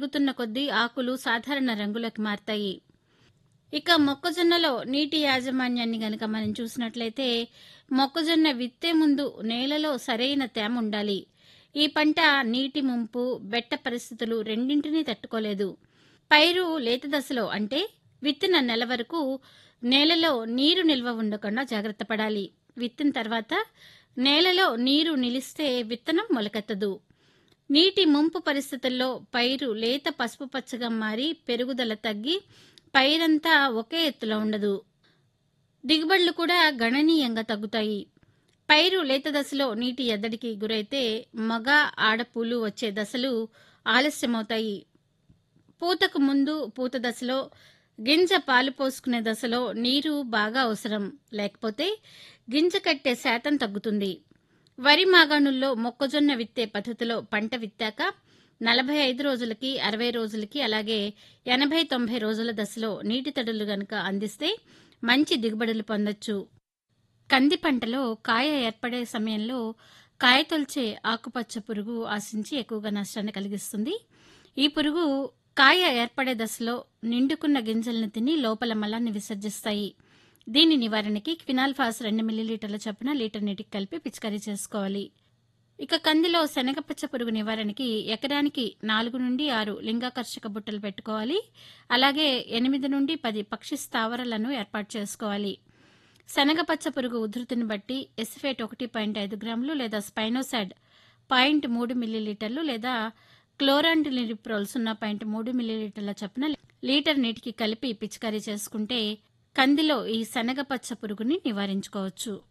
పెరుగుతున్న కొద్దీ ఆకులు సాధారణ రంగులోకి మారతాయి ఇక మొక్కజొన్నలో నీటి యాజమాన్యాన్ని గనక మనం చూసినట్లయితే మొక్కజొన్న విత్తే ముందు నేలలో సరైన తేమ ఉండాలి ఈ పంట నీటి ముంపు బెట్ట పరిస్థితులు రెండింటినీ తట్టుకోలేదు పైరు లేత దశలో అంటే విత్తిన నెల వరకు నేలలో నీరు నిల్వ ఉండకుండా జాగ్రత్త పడాలి విత్తిన తర్వాత నేలలో నీరు నిలిస్తే విత్తనం మొలకెత్తదు నీటి ముంపు పరిస్థితుల్లో పైరు లేత పసుపు పచ్చగా మారి పెరుగుదల తగ్గి పైరంతా ఒకే ఎత్తులో ఉండదు దిగుబడులు కూడా గణనీయంగా తగ్గుతాయి పైరు లేత దశలో నీటి ఎద్దడికి గురైతే మగ ఆడపూలు వచ్చే దశలు ఆలస్యమవుతాయి పూతకు ముందు పూత దశలో గింజ పాలు పోసుకునే దశలో నీరు బాగా అవసరం లేకపోతే గింజ కట్టే శాతం తగ్గుతుంది వరి మాగాణుల్లో మొక్కజొన్న విత్తే పద్ధతిలో పంట విత్తాక నలభై ఐదు రోజులకి అరవై రోజులకి అలాగే ఎనభై తొంభై రోజుల దశలో నీటి తడులు గనక అందిస్తే మంచి దిగుబడులు పొందొచ్చు కంది పంటలో కాయ ఏర్పడే సమయంలో కాయ తొలిచే ఆకుపచ్చ పురుగు ఆశించి ఎక్కువగా నష్టాన్ని కలిగిస్తుంది ఈ పురుగు కాయ ఏర్పడే దశలో నిండుకున్న గింజలను తిని లోపల మలాన్ని విసర్జిస్తాయి దీని నివారణకి క్వినాల్ఫాస్ రెండు మిల్లీలీటర్ల చొప్పున లీటర్ నీటికి కలిపి పిచికారీ చేసుకోవాలి ఇక కందిలో శనగపచ్చ పురుగు నివారణకి ఎకరానికి నాలుగు నుండి ఆరు లింగాకర్షక బుట్టలు పెట్టుకోవాలి అలాగే ఎనిమిది నుండి పది పక్షి స్థావరాలను ఏర్పాటు చేసుకోవాలి శనగపచ్చ పురుగు ఉధృతిని బట్టి ఎసిఫేట్ ఒకటి పాయింట్ ఐదు గ్రాములు లేదా స్పైనోసాడ్ పాయింట్ మూడు మిల్లీలీటర్లు లేదా క్లోరాండిలిప్రోల్ సున్నా పాయింట్ మూడు మిల్లీలీటర్ల చొప్పున లీటర్ నీటికి కలిపి పిచికారీ చేసుకుంటే కందిలో ఈ శనగపచ్చ పురుగుని నివారించుకోవచ్చు